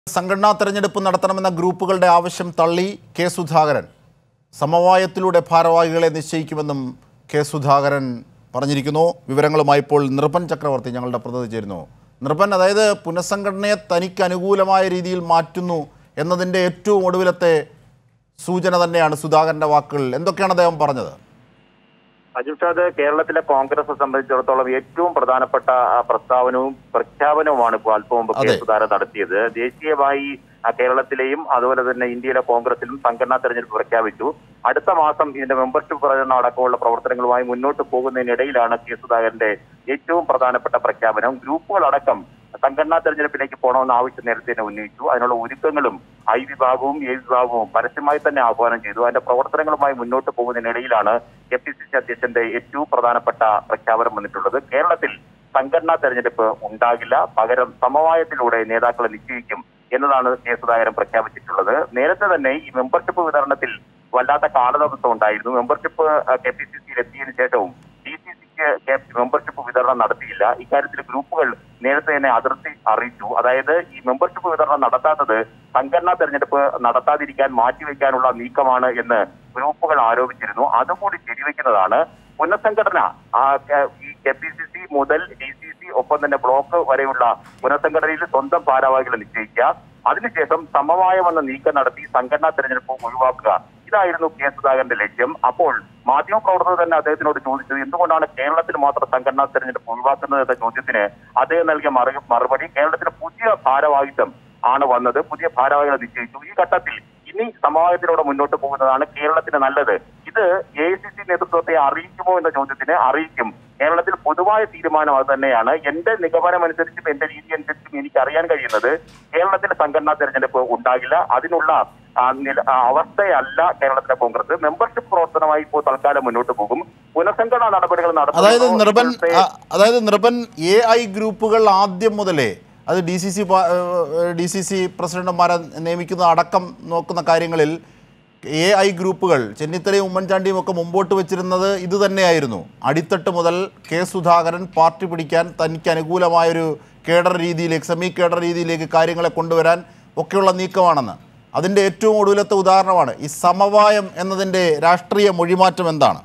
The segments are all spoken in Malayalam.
സംഘടനാ തെരഞ്ഞെടുപ്പ് നടത്തണമെന്ന ഗ്രൂപ്പുകളുടെ ആവശ്യം തള്ളി കെ സുധാകരൻ സമവായത്തിലൂടെ ഭാരവാഹികളെ നിശ്ചയിക്കുമെന്നും കെ സുധാകരൻ പറഞ്ഞിരിക്കുന്നു വിവരങ്ങളുമായി ഇപ്പോൾ നിർഭൻ ചക്രവർത്തി ഞങ്ങളുടെ പ്രതിനിധി ചേരുന്നു നിർഭൻ അതായത് പുനഃസംഘടനയെ തനിക്ക് അനുകൂലമായ രീതിയിൽ മാറ്റുന്നു എന്നതിൻ്റെ ഏറ്റവും ഒടുവിലത്തെ സൂചന തന്നെയാണ് സുധാകരൻ്റെ വാക്കുകൾ എന്തൊക്കെയാണ് അദ്ദേഹം പറഞ്ഞത് അജിഷാദ് കേരളത്തിലെ കോൺഗ്രസ് സംബന്ധിച്ചിടത്തോളം ഏറ്റവും പ്രധാനപ്പെട്ട ആ, പ്രസ്താവനവും പ്രഖ്യാപനവുമാണ് ഇപ്പോൾ അല്പം മുമ്പ് കെ അതെ. സുധാകരൻ നടത്തിയത് ദേശീയമായി ആ, കേരളത്തിലെയും അതുപോലെ തന്നെ ഇന്ത്യയിലെ കോൺഗ്രസിലും സംഘടനാ തെരഞ്ഞെടുപ്പ് പ്രഖ്യാപിച്ചു അടുത്ത മാസം ഇതിന്റെ മെമ്പർഷിപ്പ് പ്രചരണം അടക്കമുള്ള പ്രവർത്തനങ്ങളുമായി മുന്നോട്ട് പോകുന്നതിനിടയിലാണ് കെ സുധാകരന്റെ ഏറ്റവും പ്രധാനപ്പെട്ട പ്രഖ്യാപനം ഗ്രൂപ്പുകളടക്കം സംഘടനാ തെരഞ്ഞെടുപ്പിലേക്ക് പോകണമെന്ന ആവശ്യം നേരത്തെ തന്നെ ഉന്നയിച്ചു അതിനുള്ള ഒരുക്കങ്ങളും ഐ വിഭാഗവും എ വിഭാഗവും പരസ്യമായി തന്നെ ആഹ്വാനം ചെയ്തു അതിന്റെ പ്രവർത്തനങ്ങളുമായി മുന്നോട്ട് പോകുന്നതിനിടയിലാണ് കെ പി സി സി അധ്യക്ഷന്റെ ഏറ്റവും പ്രധാനപ്പെട്ട പ്രഖ്യാപനം വന്നിട്ടുള്ളത് കേരളത്തിൽ സംഘടനാ തെരഞ്ഞെടുപ്പ് ഉണ്ടാകില്ല പകരം സമവായത്തിലൂടെ നേതാക്കളെ നിശ്ചയിക്കും എന്നതാണ് കെ സുധാകരൻ പ്രഖ്യാപിച്ചിട്ടുള്ളത് നേരത്തെ തന്നെ ഈ മെമ്പർഷിപ്പ് വിതരണത്തിൽ വല്ലാത്ത കാലതാമസം ഉണ്ടായിരുന്നു മെമ്പർഷിപ്പ് കെ പി സി സിയിൽ എത്തിയതിനു ശേഷവും ഡി സി സിക്ക് മെമ്പർഷിപ്പ് വിതരണം നടത്തിയില്ല ഇക്കാര്യത്തിൽ ഗ്രൂപ്പുകൾ നേരത്തെ തന്നെ അതിർത്തി അറിയിച്ചു അതായത് ഈ മെമ്പർഷിപ്പ് വിതരണം നടത്താത്തത് സംഘടനാ തെരഞ്ഞെടുപ്പ് നടത്താതിരിക്കാൻ മാറ്റിവെക്കാനുള്ള നീക്കമാണ് എന്ന് ഗ്രൂപ്പുകൾ ആരോപിച്ചിരുന്നു അതുകൂടി ശരിവെക്കുന്നതാണ് പുനഃസംഘടന ആ, ക- ഈ കെ പി സി സി മുതൽ ഡി സി സി ഒപ്പം തന്നെ ബ്ലോക്ക് വരെയുള്ള പുനഃസംഘടനയിൽ സ്വന്തം ഭാരവാഹികളെ നിശ്ചയിക്കുക അതിനുശേഷം സമവായം എന്ന നീക്കം നടത്തി സംഘടനാ തെരഞ്ഞെടുപ്പ് ഒഴിവാക്കുക ഇതായിരുന്നു കെ സുധാകരന്റെ ലക്ഷ്യം അപ്പോൾ മാധ്യമപ്രവർത്തകർ തന്നെ അദ്ദേഹത്തിനോട് ചോദിച്ചത് എന്തുകൊണ്ടാണ് കേരളത്തിൽ മാത്രം സംഘടനാ തെരഞ്ഞെടുപ്പ് ഒഴിവാക്കുന്നത് എന്ന ചോദ്യത്തിന് അദ്ദേഹം നൽകിയ മറു- മറുപടി കേരളത്തിന് പുതിയ ഭാരവാഹിത്വം ആണ് വന്നത് പുതിയ ഭാരവാഹികളെ നിശ്ചയിച്ചു ഈ ഘട്ടത്തിൽ ഇനി സമവായത്തിലൂടെ മുന്നോട്ട് പോകുന്നതാണ് കേരളത്തിന് നല്ലത് ഇത് എ ഐ സി സി നേതൃത്വത്തെ അറിയിക്കുമോ എന്ന ചോദ്യത്തിന് അറിയിക്കും കേരളത്തിൽ പൊതുവായ തീരുമാനം അത് തന്നെയാണ് എന്റെ നിഗമനം അനുസരിച്ചും എന്റെ രീതി അനുസരിച്ചും എനിക്ക് അറിയാൻ കഴിയുന്നത് കേരളത്തിൽ സംഘടനാ തെരഞ്ഞെടുപ്പ് ഉണ്ടാകില്ല അതിനുള്ള ആ, നില- ആ, അവസ്ഥയല്ല കേരളത്തിലെ കോൺഗ്രസ് മെമ്പർഷിപ്പ് പ്രവർത്തനമായി ഇപ്പോൾ തൽക്കാലം മുന്നോട്ട് പോകും പുനഃസംഘടനാ നടപടികൾ അതായത് നടത്തുന്നു നിർഭൻ ഇപ്പോഴത്തെ- ആ, അതായത് നിർഭൻ എ ഐ ഗ്രൂപ്പുകൾ ആദ്യം മുതലേ അത് D C C D C C പ്രസിഡന്റുമാരെ നിയമിക്കുന്ന അടക്കം നോക്കുന്ന കാര്യങ്ങളിൽ എ ഐ ഗ്രൂപ്പുകൾ ചെന്നിത്തലയും ഉമ്മൻചാണ്ടിയും ഒക്കെ മുമ്പോട്ട് വെച്ചിരുന്നത് ഇത് തന്നെയായിരുന്നു അടിത്തട്ട് മുതൽ കെ സുധാകരൻ പാർട്ടി പിടിക്കാൻ തനിക്ക് അനുകൂലമായൊരു കേഡർ രീതിയിലേക്ക് സെമി കേഡർ രീതിയിലേക്ക് കാര്യങ്ങളെ കൊണ്ടുവരാൻ ഒക്കെയുള്ള നീക്കമാണെന്ന് അതിൻ്റെ ഏറ്റവും ഒടുവിലത്തെ ഉദാഹരണമാണ് ഈ സമവായം എന്നതിൻ്റെ രാഷ്ട്രീയ മൊഴിമാറ്റം എന്താണ്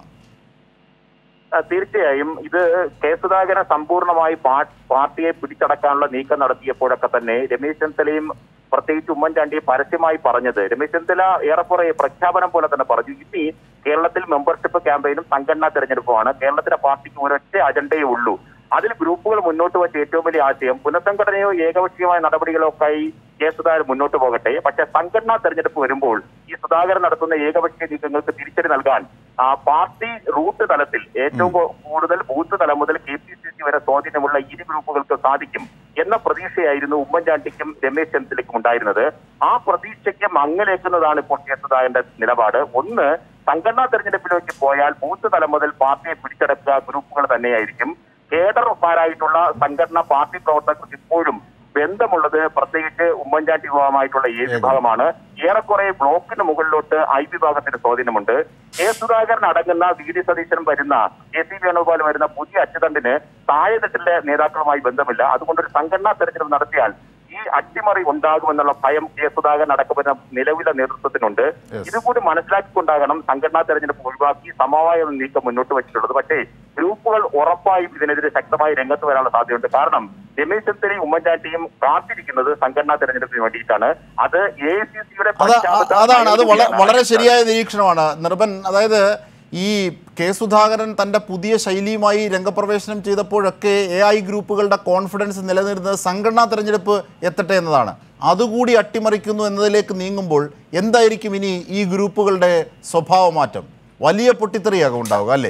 ആ, തീർച്ചയായും ഇത് കെ സുധാകരൻ സമ്പൂർണ്ണമായി പാ- പാർട്ടിയെ പിടിച്ചടക്കാനുള്ള നീക്കം നടത്തിയപ്പോഴൊക്കെ തന്നെ രമേശ് ചെന്നിത്തലയും പ്രത്യേകിച്ച് ഉമ്മൻചാണ്ടി പരസ്യമായി പറഞ്ഞത് രമേശ് ചെന്നിത്തല ഏറെക്കുറെ പ്രഖ്യാപനം പോലെ തന്നെ പറഞ്ഞു ഇനി കേരളത്തിൽ മെമ്പർഷിപ്പ് ക്യാമ്പയിനും സംഘടനാ തെരഞ്ഞെടുപ്പുമാണ് കേരളത്തിലെ പാർട്ടിക്ക് ഒരൊറ്റ അജണ്ടയേ ഉള്ളൂ അതിൽ ഗ്രൂപ്പുകൾ മുന്നോട്ട് വെച്ച ഏറ്റവും വലിയ ആശയം പുനഃസംഘടനയോ ഏകപക്ഷീയമായ നടപടികളോ ഒക്കെ ആയി കെ സുധാകരൻ മുന്നോട്ട് പോകട്ടെ പക്ഷെ സംഘടനാ തെരഞ്ഞെടുപ്പ് വരുമ്പോൾ ഈ സുധാകരൻ നടത്തുന്ന ഏകപക്ഷീയ നീക്കങ്ങൾക്ക് തിരിച്ചടി നൽകാൻ ആ പാർട്ടി റൂട്ട് തലത്തിൽ ഏറ്റവും കൂ- കൂടുതൽ ബൂത്ത് തലം മുതൽ കെ പി സി സി വരെ സ്വാധീനമുള്ള ഇരു ഗ്രൂപ്പുകൾക്ക് സാധിക്കും എന്ന പ്രതീക്ഷയായിരുന്നു ഉമ്മൻചാണ്ടിക്കും രമേശ് ചെന്നിത്തലയ്ക്കും ഉണ്ടായിരുന്നത് ആ പ്രതീക്ഷയ്ക്ക് മങ്ങലേക്കുന്നതാണ് ഇപ്പോൾ കെ സുധാകരന്റെ നിലപാട് ഒന്ന് സംഘടനാ തെരഞ്ഞെടുപ്പിലേക്ക് പോയാൽ ബൂത്ത് തലം മുതൽ പാർട്ടിയെ പിടിച്ചടക്കുക ഗ്രൂപ്പുകൾ തന്നെയായിരിക്കും കേഡർമാരായിട്ടുള്ള സംഘടന പാർട്ടി പ്രവർത്തകർക്ക് ഇപ്പോഴും ബന്ധമുള്ളത് പ്രത്യേകിച്ച് ഉമ്മൻചാണ്ടി വിഭാഗമായിട്ടുള്ള എ വിഭാഗമാണ് ഏറെക്കുറെ ബ്ലോക്കിന് മുകളിലോട്ട് ഐ വിഭാഗത്തിന് സ്വാധീനമുണ്ട് കെ സുധാകരൻ അടങ്ങുന്ന വി ഡി സതീശൻ വരുന്ന കെ സി വേണുഗോപാൽ വരുന്ന പുതിയ അച്ചുതണ്ടിന് താഴെത്തട്ടിലെ നേതാക്കളുമായി ബന്ധമില്ല അതുകൊണ്ട് ഒരു സംഘടനാ തെരഞ്ഞെടുപ്പ് നടത്തിയാൽ ഈ അട്ടിമറി ഉണ്ടാകുമെന്നുള്ള ഭയം കെ സുധാകരൻ അടക്കപ്പെടുന്ന നിലവിലെ നേതൃത്വത്തിനുണ്ട് Yes. ഇതുകൂടി മനസ്സിലാക്കിക്കൊണ്ടാകണം സംഘടനാ തെരഞ്ഞെടുപ്പ് ഒഴിവാക്കി സമവായ നീക്കം മുന്നോട്ട് വെച്ചിട്ടുള്ളത് പക്ഷേ ഗ്രൂപ്പുകൾ ഉറപ്പായും ഇതിനെതിരെ ശക്തമായി രംഗത്ത് വരാനുള്ള സാധ്യതയുണ്ട് കാരണം രമേശ് ചെന്നിത്തലയും ഉമ്മൻചാണ്ടിയും കാത്തിരിക്കുന്നത് സംഘടനാ തെരഞ്ഞെടുപ്പിന് വേണ്ടിയിട്ടാണ് അത് എ ഐ സി സിയുടെ അത് അ- അതാണ് അത് വള- വളരെ ശരിയായ നിരീക്ഷണമാണ് നിർഭൻ അതായത് ഈ കെ സുധാകരൻ തൻ്റെ പുതിയ ശൈലിയുമായി രംഗപ്രവേശനം ചെയ്തപ്പോഴൊക്കെ എ ഐ ഗ്രൂപ്പുകളുടെ കോൺഫിഡൻസ് നിലനിർത്തുന്നത് സംഘടനാ തെരഞ്ഞെടുപ്പ് എത്തട്ടെ എന്നതാണ് അതുകൂടി അട്ടിമറിക്കുന്നു എന്നതിലേക്ക് നീങ്ങുമ്പോൾ എന്തായിരിക്കും ഇനി ഈ ഗ്രൂപ്പുകളുടെ സ്വഭാവമാറ്റം വലിയ പൊട്ടിത്തെറിയാകും ഉണ്ടാവുക അല്ലേ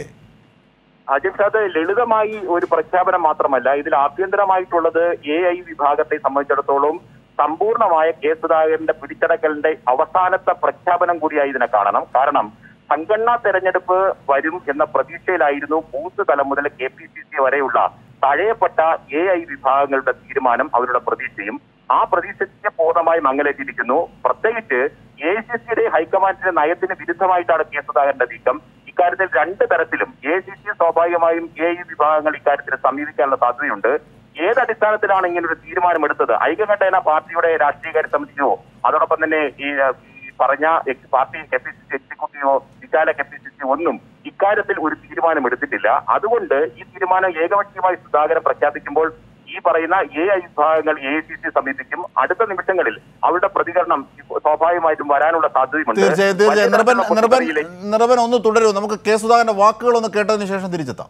അജിത് അത് ലളിതമായി ഒരു പ്രഖ്യാപനം മാത്രമല്ല ഇതിൽ ആഭ്യന്തരമായിട്ടുള്ളത് എ ഐ വിഭാഗത്തെ സംബന്ധിച്ചിടത്തോളം സമ്പൂർണമായ കെ സുധാകരന്റെ പിടിച്ചടക്കലിന്റെ അവസാനത്തെ പ്രഖ്യാപനം കൂടിയായി ഇതിനെ കാണണം കാരണം സംഘടനാ തെരഞ്ഞെടുപ്പ് വരും എന്ന പ്രതീക്ഷയിലായിരുന്നു ബൂത്ത് തലം മുതൽ കെ പി സി സി വരെയുള്ള തഴയപ്പെട്ട എ ഐ വിഭാഗങ്ങളുടെ തീരുമാനം അവരുടെ പ്രതീക്ഷയും ആ പ്രതീക്ഷയ്ക്ക് പൂർണ്ണമായി മങ്ങലേറ്റിരിക്കുന്നു പ്രത്യേകിച്ച് എ സി സിയുടെ ഹൈക്കമാൻഡിന്റെ നയത്തിന് വിരുദ്ധമായിട്ടാണ് കെ സുധാകരന്റെ നീക്കം ഇക്കാര്യത്തിൽ രണ്ട് തരത്തിലും എ സി സി സ്വാഭാവികമായും എ ഐ വിഭാഗങ്ങൾ ഇക്കാര്യത്തിൽ സമീപിക്കാനുള്ള സാധ്യതയുണ്ട് ഏത് ഏത് അടിസ്ഥാനത്തിലാണ് ഇങ്ങനെ ഒരു തീരുമാനമെടുത്തത് ഐക്യകണ്ഠേന പാർട്ടിയുടെ രാഷ്ട്രീയകാര്യ സമിതിയോ അതോടൊപ്പം തന്നെ ഈ ഏഹ്, ഈ പറഞ്ഞ ex party K P C C എക്സിക്യൂട്ടീവോ വിശാല കെ പി സി സി ഒന്നും ഇക്കാര്യത്തിൽ ഒരു തീരുമാനം എടുത്തിട്ടില്ല അതുകൊണ്ട് ഈ തീരുമാനം ഏകപക്ഷീയമായി സുധാകരൻ പ്രഖ്യാപിക്കുമ്പോൾ ഈ പറയുന്ന എ ഐ വിഭാഗങ്ങൾ എ ഐ സി സി സമീപിക്കും അടുത്ത നിമിഷങ്ങളിൽ അവരുടെ പ്രതികരണം സ്വാഭാവികമായിട്ടും വരാനുള്ള സാധ്യതയുണ്ട് തീർച്ചയായും തീർച്ചയായും വലിയ നിർഭൻ തരത്തിലുള്ള നിർഭൻ പൊട്ടിത്തെറിയിലേക്ക് നിർഭൻ ഒന്ന് തുടരൂ നമുക്ക് കെ സുധാകരന്റെ വാക്കുകൾ ഒന്ന് കേട്ടതിന് ശേഷം തിരിച്ചെത്താം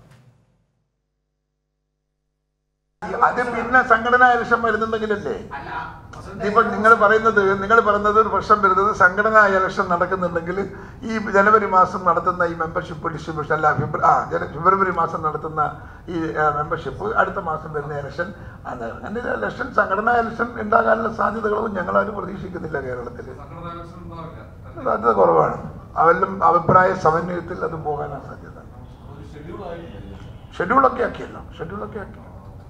അത് പിന്നെ സംഘടനാ ഇലക്ഷൻ വരുന്നുണ്ടെങ്കിലല്ലേ ഇപ്പൊ നിങ്ങൾ പറയുന്നത് നിങ്ങൾ പറയുന്നത് ഒരു പ്രശ്നം വരുന്നത് സംഘടനാ ഇലക്ഷൻ നടക്കുന്നുണ്ടെങ്കിൽ ഈ ജനുവരി മാസം നടത്തുന്ന ഈ മെമ്പർഷിപ്പ് ഡിസ്ട്രിബ്യൂഷൻ അല്ല ഫെബ്രു ആ ജന- ഫെബ്രുവരി മാസം നടത്തുന്ന ഈ മെമ്പർഷിപ്പ് അടുത്ത മാസം വരുന്ന ഇലക്ഷൻ അത് അങ്ങനെ ഒരു ഇലക്ഷൻ സംഘടനാ ഇലക്ഷൻ ഉണ്ടാകാനുള്ള സാധ്യതകളൊന്നും ഞങ്ങളാരും പ്രതീക്ഷിക്കുന്നില്ല കേരളത്തിൽ സാധ്യത കുറവാണ് അവരിലും അഭിപ്രായ സമന്വയത്തിൽ അത് പോകാനാണ് സാധ്യത ഷെഡ്യൂളൊക്കെ ആക്കിയല്ലോ ഷെഡ്യൂളൊക്കെ ആക്കി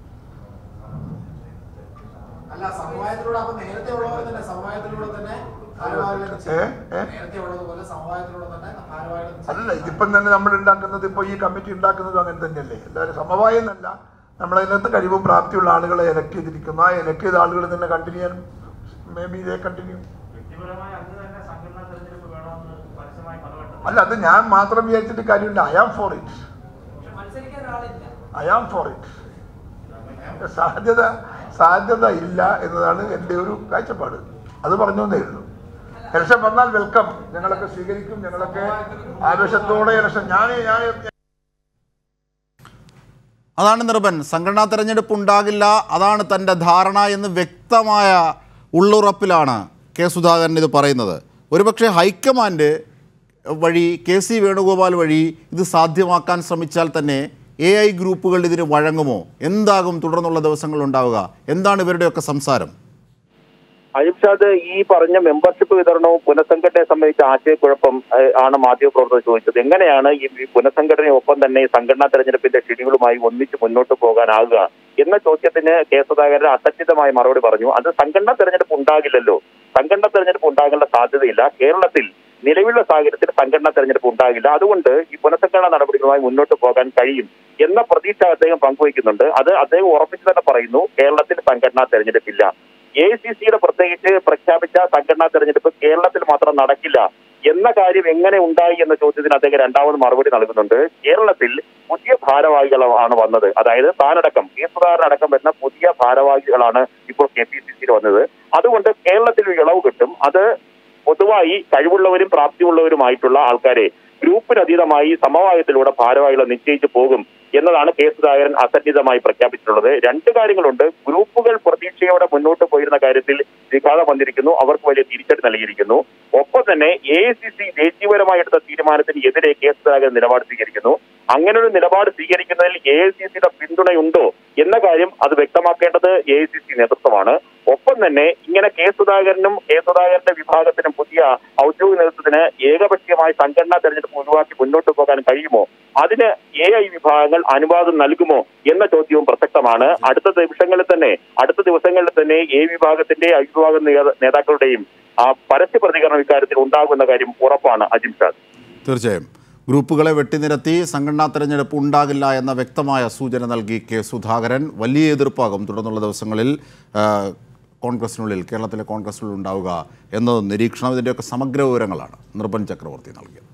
അല്ല സമവായത്തിലൂടെ അപ്പൊ നേരത്തെ ഉള്ളവർ തന്നെ സമവായത്തിലൂടെ തന്നെ ഭാരവാഹികളെ ഏ നിശ്ചയിക്കും. ഏ നേരത്തെ ഉള്ളതുപോലെ സമവായത്തിലൂടെ തന്നെ ഭാരവാഹികളെ നിശ്ചയിക്കും. അല്ല ഇതിപ്പം തന്നെ നമ്മൾ ഉണ്ടാക്കുന്നത് ഇപ്പോൾ ഈ കമ്മിറ്റി ഉണ്ടാക്കുന്നതും അങ്ങനെ തന്നെയല്ലേ എല്ലാവരും സമവായം എന്നല്ല നമ്മളതിനകത്ത് കഴിവും പ്രാപ്തിയുള്ള ആളുകളെ എലക്ട് ചെയ്തിരിക്കുന്നു ആ എലക്ട് ചെയ്ത ആളുകൾ തന്നെ കണ്ടിന്യൂ ചെയ്യാൻ മേ ബി ഇതേ കണ്ടിന്യൂ അല്ല അത് ഞാൻ മാത്രം വിചാരിച്ചിട്ട് കാര്യമില്ല I am for it I am for it സാധ്യത സാധ്യത ഇല്ല എന്നതാണ് എൻ്റെ ഒരു കാഴ്ചപ്പാട് അത് പറഞ്ഞു എന്നേ ഉള്ളൂ ഇലക്ഷൻ വന്നാൽ വെൽക്കം ഞങ്ങളൊക്കെ സ്വീകരിക്കും ഞങ്ങളൊക്കെ ആവേശത്തോടെ ഇലക്ഷൻ ഞാൻ ഞാൻ അതാണ് നിർഭൻ സംഘടനാ തെരഞ്ഞെടുപ്പ് ഉണ്ടാകില്ല അതാണ് തൻ്റെ ധാരണ എന്ന് വ്യക്തമായ ഉള്ളുറപ്പിലാണ് കെ സുധാകരൻ ഇത് പറയുന്നത് ഒരുപക്ഷെ ഹൈക്കമാൻഡ് വഴി കെ സി വേണുഗോപാൽ വഴി ഇത് സാധ്യമാക്കാൻ ശ്രമിച്ചാൽ തന്നെ എ ഐ ഗ്രൂപ്പുകൾ ഇതിന് വഴങ്ങുമോ എന്താകും തുടർന്നുള്ള ദിവസങ്ങൾ ഉണ്ടാവുക എന്താണ് ഇവരുടെയൊക്കെ സംസാരം അജിംഷാദ് ഈ പറഞ്ഞ മെമ്പർഷിപ്പ് വിതരണവും പുനഃസംഘടനയെ സംബന്ധിച്ച ആശയക്കുഴപ്പം ഏഹ്, ആണ് മാധ്യമപ്രവർത്തകർ ചോദിച്ചത് എങ്ങനെയാണ് ഈ ഈ പുനഃസംഘടനയൊപ്പം തന്നെ ഈ സംഘടനാ തെരഞ്ഞെടുപ്പിന്റെ ഷെഡ്യൂളുമായി ഒന്നിച്ച് മുന്നോട്ട് പോകാനാകുക എന്ന ചോദ്യത്തിന് കെ സുധാകരൻ അസത്യമായ മറുപടി പറഞ്ഞു അത് സംഘടനാ തെരഞ്ഞെടുപ്പ് ഉണ്ടാകില്ലല്ലോ സംഘടനാ തെരഞ്ഞെടുപ്പ് ഉണ്ടാകേണ്ട സാധ്യതയില്ല കേരളത്തിൽ നിലവിലുള്ള സാഹചര്യത്തിൽ സംഘടനാ തെരഞ്ഞെടുപ്പ് ഉണ്ടാകില്ല അതുകൊണ്ട് ഈ പുനഃസംഘടനാ നടപടികളുമായി മുന്നോട്ട് പോകാൻ കഴിയും എന്ന പ്രതീക്ഷ അദ്ദേഹം പങ്കുവയ്ക്കുന്നുണ്ട് അത് അദ്ദേഹം ഉറപ്പിച്ചു തന്നെ പറയുന്നു കേരളത്തിൽ സംഘടനാ തെരഞ്ഞെടുപ്പില്ല എ സി സിയുടെ പ്രത്യേകിച്ച് പ്രഖ്യാപിച്ച സംഘടനാ തെരഞ്ഞെടുപ്പ് കേരളത്തിൽ മാത്രം നടക്കില്ല എന്ന കാര്യം എങ്ങനെ ഉണ്ടായി എന്ന ചോദ്യത്തിന് അദ്ദേഹം രണ്ടാമത് മറുപടി നൽകുന്നുണ്ട് കേരളത്തിൽ പുതിയ ഭാരവാഹികളാണ് വന്നത് അതായത് താനടക്കം കെ സുധാകരൻ അടക്കം വരുന്ന പുതിയ ഭാരവാഹികളാണ് ഇപ്പോൾ കെ പി സി സിയിൽ വന്നത് അതുകൊണ്ട് കേരളത്തിൽ ഒരു ഇളവ് കിട്ടും അത് പൊതുവായി കഴിവുള്ളവരും പ്രാപ്തിയുള്ളവരുമായിട്ടുള്ള ആൾക്കാരെ ഗ്രൂപ്പിനതീതമായി സമവായത്തിലൂടെ ഭാരവാഹികളെ നിശ്ചയിച്ചു പോകും എന്നതാണ് കെ സുധാകരൻ അസന്നിധമായി പ്രഖ്യാപിച്ചിട്ടുള്ളത് രണ്ട് കാര്യങ്ങളുണ്ട് ഗ്രൂപ്പുകൾ പ്രതീക്ഷയോടെ മുന്നോട്ട് പോയിരുന്ന കാര്യത്തിൽ വിഘാതം വന്നിരിക്കുന്നു അവർക്ക് വലിയ തിരിച്ചടി നൽകിയിരിക്കുന്നു ഒപ്പം തന്നെ എ ഐ സി സി ദേശീയപരമായി എടുത്ത തീരുമാനത്തിന് എതിരെ കെ സുധാകരൻ നിലപാട് സ്വീകരിക്കുന്നു അങ്ങനെ ഒരു നിലപാട് സ്വീകരിക്കുന്നതിൽ എ ഐ സി സിയുടെ പിന്തുണയുണ്ടോ എന്ന കാര്യം അത് വ്യക്തമാക്കേണ്ടത് എ ഐ സി സി നേതൃത്വമാണ് ഒപ്പം തന്നെ ഇങ്ങനെ കെ സുധാകരനും കെ സുധാകരന്റെ വിഭാഗത്തിനും പുതിയ ഔദ്യോഗിക നേതൃത്വത്തിന് ഏകപക്ഷീയമായി സംഘടനാ തെരഞ്ഞെടുപ്പ് ഒഴിവാക്കി മുന്നോട്ട് പോകാൻ കഴിയുമോ അതിന് എ ഐ വിഭാഗങ്ങൾ അനുവാദം നൽകുമോ എന്ന ചോദ്യവും പ്രസക്തമാണ് അടുത്ത നിമിഷങ്ങളിൽ തന്നെ അടുത്ത ദിവസങ്ങളിൽ തന്നെ എ വിഭാഗത്തിന്റെ ഐ വിഭാഗം നേത- നേതാക്കളുടെയും ആ പരസ്യ പ്രതികരണം ഇക്കാര്യത്തിൽ ഉണ്ടാകുമെന്ന കാര്യം ഉറപ്പാണ് അജിംഷാദ് തീർച്ചയായും ഗ്രൂപ്പുകളെ വെട്ടിനിരത്തി സംഘടനാ തെരഞ്ഞെടുപ്പ് ഉണ്ടാകില്ല എന്ന വ്യക്തമായ സൂചന നൽകി കെ സുധാകരൻ വലിയ എതിർപ്പാകും തുടർന്നുള്ള ദിവസങ്ങളിൽ ആ, കോൺഗ്രസിനുള്ളിൽ കേരളത്തിലെ കോൺഗ്രസിനുള്ളിൽ ഉണ്ടാവുക എന്നത് നിരീക്ഷണം ഇതിൻ്റെയൊക്കെ സമഗ്ര വിവരങ്ങളാണ് നിർഭൻ ചക്രവർത്തി നൽകിയത്